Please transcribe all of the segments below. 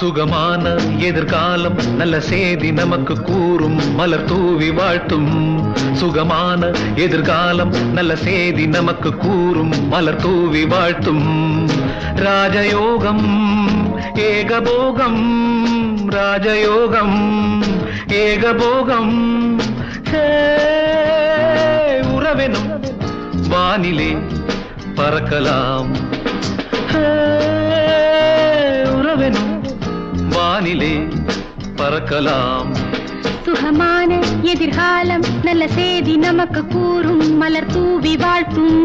சுகமான எதிர்காலம் நல்ல செய்தி நமக்கு கூறும் மலர் தூவி வாழ்த்தும் சுகமான எதிர்காலம் நல்ல செய்தி நமக்கு கூறும் மலர் தூவி வாழ்த்தும் ராஜயோகம் ஏகபோகம் ராஜயோகம் ஏகபோகம் ஹே, உறவெனும் வானிலே பறக்கலாம் ஹே, உறவெனும் வானிலே பறக்கலாம் சுகமான எதிர்காலம் நல்ல செய்தி நமக்கு கூறும் மலர் தூவி வாழ்த்தும்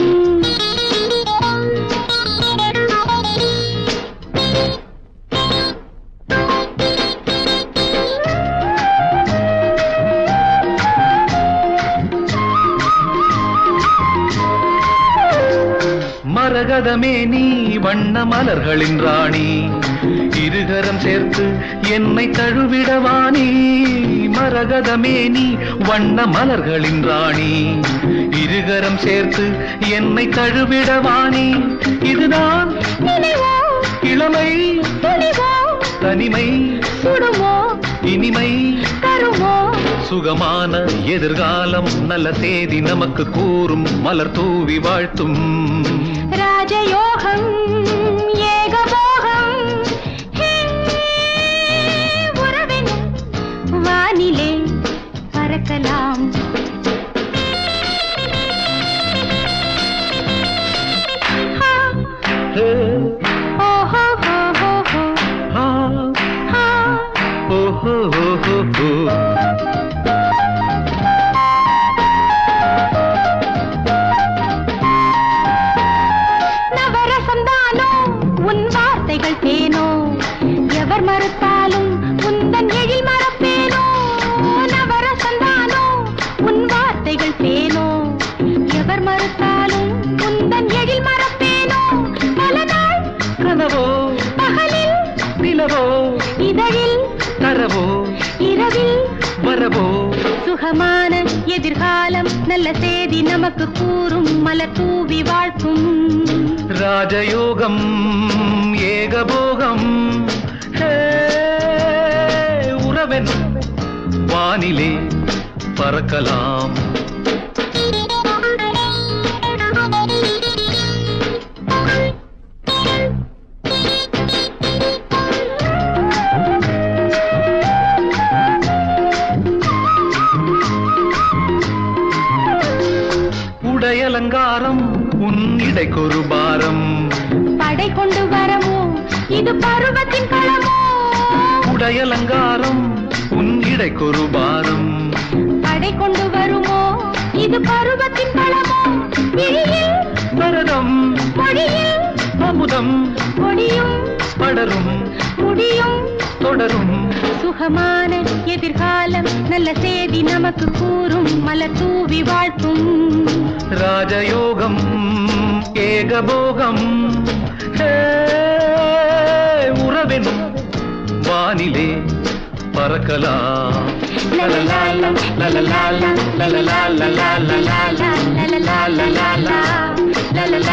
மரகதமே நீ வண்ண மலர்களின் ராணி இருகரம் சேர்த்து என்னை தழுவிடவானி மரகதமே நீ வண்ண மலர்களின் ராணி இருகரம் சேர்த்து என்னை தழுவிடவானி இதுதான் நினைவோ இளமை துணிவோ தனிமை சுடுமோ இனிமை தருமோ சுகமான எதிர்காலம் நல்ல செய்தி நமக்கு கூறும் மலர் தூவி வாழ்த்தும் ராஜயோகம் ஏகபோகம் ஹே, உறவெனும் வானிலே பறக்கலாம் ஆ, ஹே, ஓஹோ ஹோ ஹோ ஹோ, ஆ, ஆ. ஓ, ஹோ, ஹோ, ஹோ, ஹோ. நவரசந்தானோ உன் வார்த்தைகள் தேனோ எவர் மறுத்தாலும் உந்தன் எழில் மறப்பேனோ நவரசந்தானோ உன் வார்த்தைகள் தேனோ எவர் மறுத்தாலும் உந்தன் எழில் மறப்பேனோ பல நாள் கனவோ பகலில் நிலவோ இதழில் தரவோ இரவில் வரவோ சுகமான எதிர்காலம் நல்ல செய்தி நமக்கு கூறும் மலர் தூவி வாழ்த்தும் ராஜயோகம் ஏகபோகம் ஹே, உறவென் வானிலே பறக்கலாம் உடையலங்காரம் உன் இடைக்கொரு பாரம் படை கொண்டு வரமோ இது பருவத்தின் களமோ உடையலங்காரம் உன் இடைக்கொரு பாரம் படை கொண்டு வருமோ இது பருவத்தின் களமோ விழியில் பரதம் மொழியில் அமுதம் கொடியும் படரும் முடியும் தொடரும் சுகமான எதிர்காலம் நல்ல செய்தி நமக்கு கூறும் மலர் தூவி வாழ்த்தும் ராஜயோகம் ஏகபோகம் ஹே, உறவெனும் வானிலே பறக்கலாம் லலலாலா, லலலாலா, லலலாலா, லலலாலா, லலலாலா, லலலாலா,